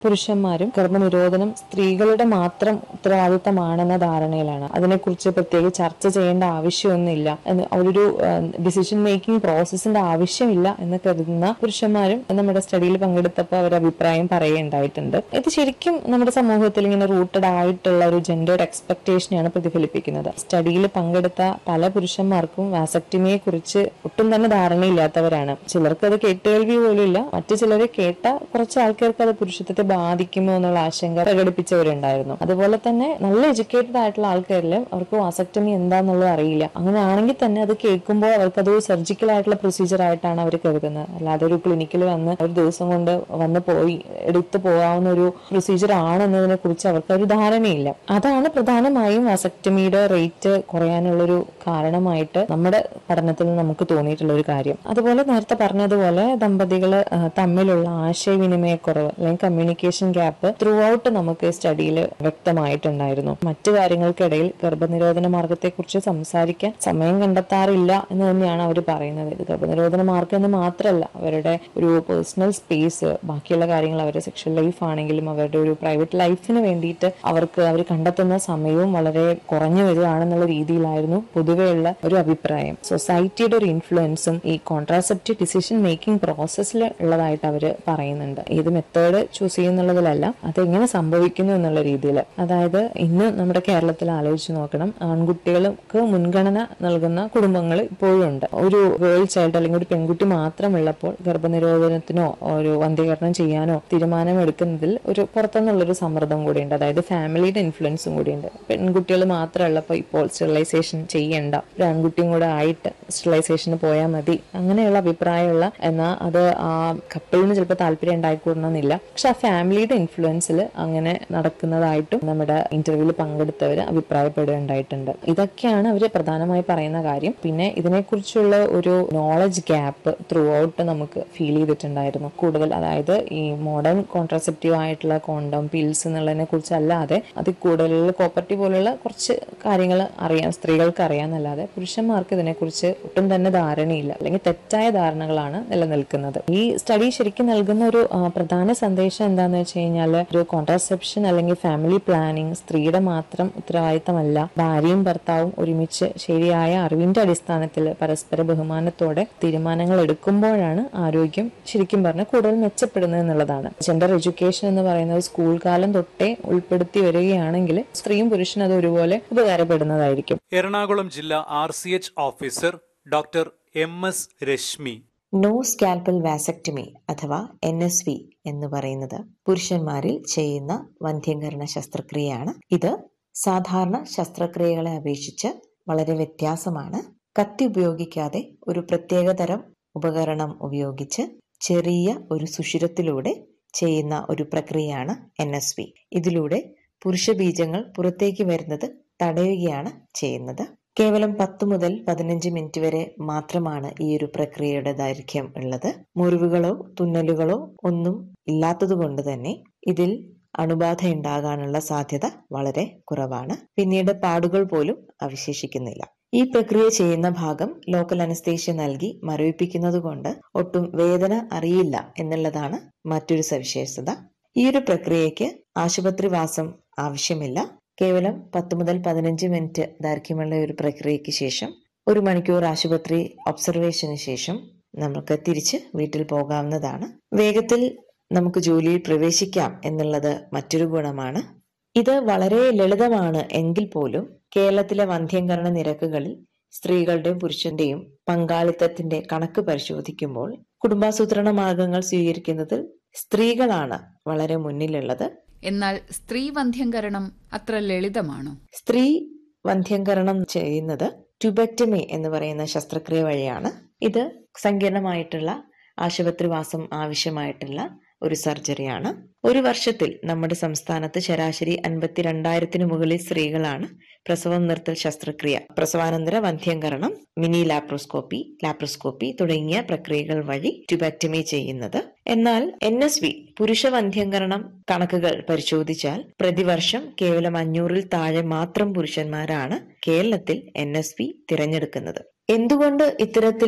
പുരുഷന്മാരും ഗർഭനിരോധനം സ്ത്രീകളുടെ മാത്രം ഉത്തരവാദിത്തമാണെന്ന ധാരണയിലാണ് അതിനെക്കുറിച്ച് പ്രത്യേകിച്ച് ചർച്ച ചെയ്യേണ്ട ആവശ്യമൊന്നുമില്ല എന്ന് ഒരു ഡിസിഷൻ മേക്കിംഗ് പ്രോസസ്സിന്റെ ആവശ്യമില്ല എന്ന് കരുതുന്ന പുരുഷന്മാരും നമ്മുടെ സ്റ്റഡിയിൽ പങ്കെടുത്തപ്പോൾ അവർ അഭിപ്രായം പറയുകയുണ്ടായിട്ടുണ്ട് ഇത് ശരിക്കും നമ്മുടെ സമൂഹത്തിൽ ഇങ്ങനെ റൂട്ടഡ് ആയിട്ടുള്ള ഒരു ജെൻഡേർഡ് എക്സ്പെക്ടേഷനെയാണ് പ്രതിഫലിപ്പിക്കുന്നത് സ്റ്റഡിയിൽ പങ്കെടുത്ത പല പുരുഷന്മാർക്കും വാസക്ടമിയെ കുറിച്ച് ഒട്ടും തന്നെ ധാരണയില്ലാത്തവരാണ് ചിലർക്ക് അത് കേട്ടുകേൾവി പോലും ഇല്ല മറ്റു ചിലരെ കേട്ട കുറച്ച് ആൾക്കാർക്ക് അത് പുരുഷത്വത്തെ ബാധിക്കുമോ എന്നുള്ള ആശങ്ക പ്രകടിപ്പിച്ചവരുണ്ടായിരുന്നു അതുപോലെ തന്നെ നല്ല എഡ്യൂക്കേറ്റഡ് ആയിട്ടുള്ള ആൾക്കാരിൽ അവർക്ക് വാസക്ടമി എന്താന്നുള്ളത് അറിയില്ല അങ്ങനെയാണെങ്കിൽ തന്നെ അത് കേൾക്കുമ്പോൾ അവർക്കത് സർജിക്കൽ ആയിട്ടുള്ള പ്രൊസീജിയർ ആയിട്ടാണ് അവർ കരുതുന്നത് അല്ലാതെ ഒരു ക്ലിനിക്കിൽ വന്ന് ഒരു ദിവസം കൊണ്ട് വന്ന് പോയി എടുത്തു പോകാവുന്ന ഒരു പ്രൊസീജിയർ ആണെന്നതിനെ കുറിച്ച് അവർക്ക് ഒരു ധാരണയില്ല അതാണ് പ്രധാനമായും വാസക്ടമിയുടെ റേറ്റ് കുറയാനുള്ളൊരു കാരണമായിട്ട് നമ്മുടെ പഠനത്തിൽ നമുക്ക് തോന്നിയിട്ടുള്ള ഒരു കാര്യം അതുപോലെ നേരത്തെ പറഞ്ഞതുപോലെ ദമ്പതികൾ തമ്മിലുള്ള ആശയവിനിമയക്കുറവ് അല്ലെങ്കിൽ കമ്മ്യൂണിക്കേഷൻ ഗ്യാപ്പ് ത്രൂ ഔട്ട് നമുക്ക് സ്റ്റഡിയിൽ വ്യക്തമായിട്ടുണ്ടായിരുന്നു മറ്റു കാര്യങ്ങൾക്കിടയിൽ ഗർഭനിരോധന മാർഗത്തെക്കുറിച്ച് സംസാരിക്കാൻ സമയം കണ്ടെത്താറില്ല എന്ന് തന്നെയാണ് അവർ പറയുന്നത് ഇത് ഗർഭനിരോധന മാർഗം എന്ന് മാത്രമല്ല അവരുടെ ഒരു പേഴ്സണൽ സ്പേസ് ബാക്കിയുള്ള കാര്യങ്ങൾ അവരുടെ സെക്ഷൽ ലൈഫ് ആണെങ്കിലും അവരുടെ ഒരു പ്രൈവറ്റ് ലൈഫിന് വേണ്ടിയിട്ട് അവർക്ക് അവർ കണ്ടെത്തുന്ന സമയവും വളരെ കുറഞ്ഞു വരികയാണെന്നുള്ള രീതിയിലായിരുന്നു പൊതുവെയുള്ള ഒരു അഭിപ്രായം സൊസൈറ്റിയുടെ ഒരു ഇൻഫ്ലുവൻസും ഈ കോൺട്രാസെപ്റ്റീവ് ഡിസിഷൻ മേക്കിംഗ് പ്രോസസ്സിൽ ഉള്ളതായിട്ട് അവർ പറയുന്നുണ്ട് ഏത് മെത്തേഡ് ചൂസ് ചെയ്യുന്നുള്ളതിലല്ല അതെങ്ങനെ സംഭവിക്കുന്നു എന്നുള്ള രീതിയിൽ അതായത് ഇന്ന് നമ്മുടെ കേരളത്തിൽ ആലോചിച്ച് നോക്കണം ആൺകുട്ടികൾക്ക് മുൻഗണന നൽകുന്ന കുടുംബങ്ങൾ ഇപ്പോഴും ഉണ്ട് ഒരു ഗേൾ ചൈൽഡ് അല്ലെങ്കിൽ ഒരു പെൺകുട്ടി മാത്രമുള്ളപ്പോൾ ഗർഭനിരോധനത്തിനോ ഒരു വന്ധ്യകരണം ചെയ്യാനോ തീരുമാനമെടുക്കുന്നതിൽ ഒരു പുറത്തുനിന്നുള്ളൊരു സമ്മർദ്ദം കൂടിയുണ്ട് അതായത് ഫാമിലിയുടെ ഇൻഫ്ലുവൻസും കൂടിയുണ്ട് പെൺകുട്ടികൾ മാത്രമുള്ളപ്പോൾ ഇപ്പോൾ സ്റ്റെറിലൈസേഷൻ ചെയ്യണ്ട ഒരു ആൺകുട്ടിയും കൂടെ ആയിട്ട് സ്റ്റെറിലൈസേഷന് പോയാൽ മതി അങ്ങനെയുള്ള അഭിപ്രായമുള്ള എന്നാൽ അത് ആ കപ്പിളിന് ചിലപ്പോൾ താല്പര്യം ഉണ്ടായിക്കൂടണമെന്നില്ല പക്ഷെ ആ ഫാമിലിയുടെ ഇൻഫ്ലുവൻസിൽ അങ്ങനെ നടക്കുന്നതായിട്ടും നമ്മുടെ ഇന്റർവ്യൂവിൽ പങ്കെടുത്തവർ അഭിപ്രായപ്പെടുകയുണ്ടായിട്ടുണ്ട് ഇതൊക്കെയാണ് അവർ പ്രധാനമായി പറയുന്ന കാര്യം പിന്നെ ഇതിനെക്കുറിച്ചുള്ള ഒരു നോളജ് ഗ്യാപ്പ് ത്രൂ ഔട്ട് നമുക്ക് ഫീൽ ചെയ്തിട്ടുണ്ടായിരുന്നു കൂടുതൽ അതായത് ഈ മോഡേൺ കോൺട്രസെപ്റ്റീവ് ആയിട്ടുള്ള കോണ്ടം പിൽസ് എന്നുള്ളതിനെ കുറിച്ച് അല്ലാതെ അതിൽ കൂടുതൽ കോപ്പർട്ടി പോലുള്ള കുറച്ച് കാര്യങ്ങൾ അറിയാം സ്ത്രീകൾക്ക് അറിയാമെന്നല്ലാതെ പുരുഷന്മാർക്ക് ഇതിനെക്കുറിച്ച് ഒട്ടും തന്നെ ധാരണയില്ല അല്ലെങ്കിൽ തെറ്റായ ധാരണകളാണ് നിലനിൽക്കുന്നത് ഈ സ്റ്റഡി ശരിക്കും നൽകുന്ന ഒരു ആ, പ്രധാന സന്ദേശം എന്താന്ന് വെച്ച് കഴിഞ്ഞാൽ ഒരു കോൺട്രാസെപ്ഷൻ അല്ലെങ്കിൽ ഫാമിലി പ്ലാനിങ് സ്ത്രീയുടെ മാത്രം ഉത്തരവാദിത്തമല്ല ഭാര്യയും ഭർത്താവും ഒരുമിച്ച് ശരിയായ അറിവിന്റെ അടിസ്ഥാനത്തിൽ പരസ്പര ബഹുമാനത്തോടെ തീരുമാനങ്ങൾ എടുക്കുമ്പോഴാണ് ആരോഗ്യം ശരിക്കും പറഞ്ഞാൽ കൂടുതൽ മെച്ചപ്പെടുന്നത് എന്നുള്ളതാണ് ജെൻഡർ എഡ്യൂക്കേഷൻ എന്ന് പറയുന്നത് സ്കൂൾ കാലം തൊട്ടേ ഉൾപ്പെടുത്തി വരികയാണെങ്കിൽ സ്ത്രീയും പുരുഷനും അത് ഒരുപോലെ ഉപകാരപ്പെടുന്നതായിരിക്കും എറണാകുളം ജില്ലാ R C H officer doctor M S Reshmi no scalpel vasectomy അഥവാ എൻ എസ് വി എന്ന് പറയുന്നത് പുരുഷന്മാരിൽ ചെയ്യുന്ന വന്ധ്യംകരണ ശസ്ത്രക്രിയയാണ് ഇത് സാധാരണ ശസ്ത്രക്രിയകളെ അപേക്ഷിച്ച് വളരെ വ്യത്യാസമാണ് കത്തി ഉപയോഗിക്കാതെ ഒരു പ്രത്യേകതരം ഉപകരണം ഉപയോഗിച്ച് ചെറിയ ഒരു സുഷിരത്തിലൂടെ ചെയ്യുന്ന ഒരു പ്രക്രിയയാണ് എൻ എസ് വി ഇതിലൂടെ പുരുഷ ബീജങ്ങൾ പുറത്തേക്ക് വരുന്നത് തടയുകയാണ് ചെയ്യുന്നത് കേവലം പത്ത് മുതൽ പതിനഞ്ച് മിനിറ്റ് വരെ മാത്രമാണ് ഈ ഒരു പ്രക്രിയയുടെ ദൈർഘ്യം ഉള്ളത് മുറിവുകളോ തുന്നലുകളോ ഒന്നും ഇല്ലാത്തതുകൊണ്ട് തന്നെ ഇതിൽ അണുബാധ ഉണ്ടാകാനുള്ള സാധ്യത വളരെ കുറവാണ് പിന്നീട് പാടുകൾ പോലും അവശേഷിക്കുന്നില്ല ഈ പ്രക്രിയ ചെയ്യുന്ന ഭാഗം ലോക്കൽ അനസ്തേഷ്യ നൽകി മരവിപ്പിക്കുന്നത് കൊണ്ട് ഒട്ടും വേദന അറിയില്ല എന്നുള്ളതാണ് മറ്റൊരു സവിശേഷത ഈ ഒരു പ്രക്രിയയ്ക്ക് ആശുപത്രിവാസം ആവശ്യമില്ല കേവലം പത്ത് മുതൽ പതിനഞ്ച് മിനിറ്റ് ദൈർഘ്യമുള്ള ഒരു പ്രക്രിയയ്ക്ക് ശേഷം ഒരു മണിക്കൂർ ആശുപത്രി ഒബ്സർവേഷന് ശേഷം നമുക്ക് തിരിച്ച് വീട്ടിൽ പോകാവുന്നതാണ് വേഗത്തിൽ നമുക്ക് ജോലിയിൽ പ്രവേശിക്കാം എന്നുള്ളത് മറ്റൊരു ഗുണമാണ് ഇത് വളരെ ലളിതമാണ് എങ്കിൽ പോലും കേരളത്തിലെ വന്ധ്യംകരണ നിരക്കുകളിൽ സ്ത്രീകളുടെയും പുരുഷന്റെയും പങ്കാളിത്തത്തിന്റെ കണക്ക് പരിശോധിക്കുമ്പോൾ കുടുംബാസൂത്രണ മാർഗങ്ങൾ സ്വീകരിക്കുന്നതിൽ സ്ത്രീകളാണ് വളരെ മുന്നിലുള്ളത് എന്നാൽ സ്ത്രീ വന്ധ്യംകരണം അത്ര ലളിതമാണോ സ്ത്രീ വന്ധ്യംകരണം ചെയ്യുന്നത് ട്യൂബക്ടമി എന്ന് പറയുന്ന ശസ്ത്രക്രിയ വഴിയാണ് ഇത് സങ്കീർണമായിട്ടുള്ള ആശുപത്രിവാസം ആവശ്യമായിട്ടുള്ള ഒരു സർജറിയാണ് ഒരു വർഷത്തിൽ നമ്മുടെ സംസ്ഥാനത്ത് ശരാശരി അൻപത്തിരണ്ടായിരത്തിന് മുകളിൽ സ്ത്രീകളാണ് പ്രസവം നിർത്തൽ ശസ്ത്രക്രിയ പ്രസവാനന്തര വന്ധ്യംകരണം മിനി ലാപ്രോസ്കോപ്പി ലാപ്രോസ്കോപ്പി തുടങ്ങിയ പ്രക്രിയകൾ വഴി ട്യൂബക്ടമി ചെയ്യുന്നത് എന്നാൽ എൻ എസ് വി പുരുഷ വന്ധ്യംകരണം കണക്കുകൾ പരിശോധിച്ചാൽ പ്രതിവർഷം കേവലം അഞ്ഞൂറിൽ താഴെ മാത്രം പുരുഷന്മാരാണ് കേരളത്തിൽ എൻ എസ് വി തിരഞ്ഞെടുക്കുന്നത് എന്തുകൊണ്ട് ഇത്തരത്തിൽ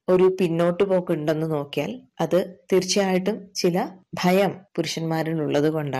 ഒരു പിന്നോട്ട് പോക്കുണ്ടെന്ന് നോക്കിയാൽ അത് തീർച്ചയായിട്ടും ചില ഭയം പുരുഷന്മാരിൽ ഉള്ളത് കൊണ്ടാണ്